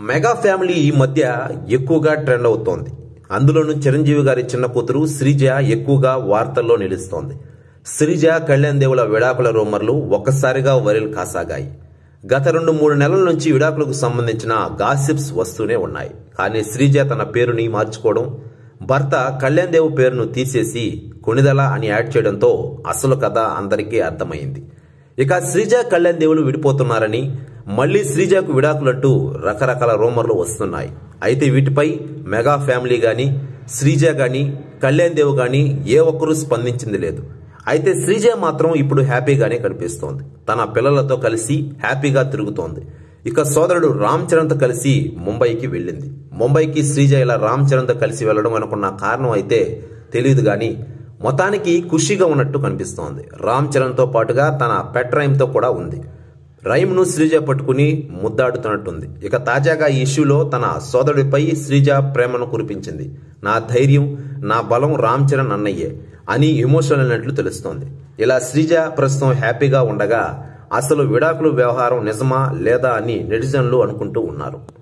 mega family ఈ మధ్య ఎక్కువగా ట్రెండ్ అవుతోంది అందులోనూ చిరంజీవి గారి చిన్న కూతురు శ్రీజ ఎక్కువగా వార్తల్లో నిలుస్తోంది శ్రీజ కళ్యాణ్ దేవుల విడాకుల రూమర్లు ఒక్కసారిగా వైరల్ కాసాగాయి గత రెండు మూడు నెలల నుంచి విడాకులకు సంబంధించిన గాసిప్స్ వస్తూనే ఉన్నాయి కానీ శ్రీజ తన పేరుని మార్చుకోవడం భర్త కళ్యాణ్ దేవ్ పేరును తీసేసి కొనిదల అని యాడ్ చేయడంతో అసలు కథ అందరికీ అర్థమైంది ఇక శ్రీజ కళ్యాణ్ దేవులు విడిపోతున్నారని మళ్లీ శ్రీజకు విడాకులంటూ రకరకాల రూమర్లు వస్తున్నాయి అయితే వీటిపై మెగా ఫ్యామిలీ గాని శ్రీజ గాని కళ్యాణ్ దేవ్ గాని ఏ ఒక్కరూ స్పందించింది లేదు అయితే శ్రీజ మాత్రం ఇప్పుడు హ్యాపీగానే కనిపిస్తోంది తన పిల్లలతో కలిసి హ్యాపీగా తిరుగుతోంది ఇక సోదరుడు రామ్ చరణ్తో కలిసి ముంబైకి వెళ్ళింది ముంబైకి శ్రీజ ఇలా రామ్ చరణ్తో కలిసి వెళ్ళడం అనుకున్న కారణం అయితే తెలియదు గాని మొత్తానికి ఖుషిగా ఉన్నట్టు కనిపిస్తోంది రామ్ చరణ్తో పాటుగా తన పెట్ రైమ్తో కూడా ఉంది రైమ్ను శ్రీజ పట్టుకుని ముద్దాడుతున్నట్టుంది ఇక తాజాగా ఈ ఇష్యూలో తన సోదరుడిపై శ్రీజ ప్రేమను కురిపించింది నా ధైర్యం నా బలం రామ్ చరణ్ అన్నయ్యే అని ఎమోషనల్ అయినట్లు తెలుస్తోంది ఇలా శ్రీజ ప్రస్తుతం హ్యాపీగా ఉండగా అసలు విడాకులు వ్యవహారం నిజమా లేదా అని నెటిజన్లు అనుకుంటూ ఉన్నారు